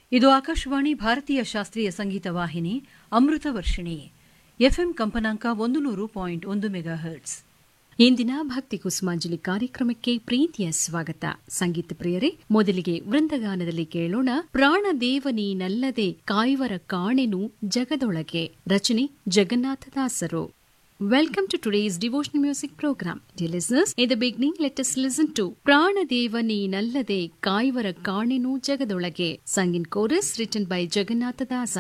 ಇದು ಆಕಾಶವಾಣಿ ಭಾರತೀಯ ಶಾಸ್ತ್ರೀಯ ಸಂಗೀತ ವಾಹಿನಿ ಅಮೃತ ವರ್ಷಿಣಿ ಎಫ್ಎಂ ಕಂಪನಾಂಕ ಒಂದು ನೂರು ಪಾಯಿಂಟ್ ಒಂದು ಮೆಗಾ ಹರ್ಟ್ಸ್ ಇಂದಿನ ಭಕ್ತಿ ಕುಸುಮಾಂಜಲಿ ಕಾರ್ಯಕ್ರಮಕ್ಕೆ ಪ್ರೀತಿಯ ಸ್ವಾಗತ ಸಂಗೀತ ಪ್ರಿಯರೇ ಮೊದಲಿಗೆ ವೃಂದಗಾನದಲ್ಲಿ ಕೇಳೋಣ ಪ್ರಾಣದೇವ ನೀನಲ್ಲದೆ ಕಾಯುವರ ಕಾಣೆನು ಜಗದೊಳಗೆ ರಚನೆ Jagannatha Dasaru Welcome to today's devotional music program. Dear listeners, in the beginning, let us listen to Pranadeva Nallade Kaivara Kanenu Jagadolage, sung in chorus written by Jagannatha Dasa.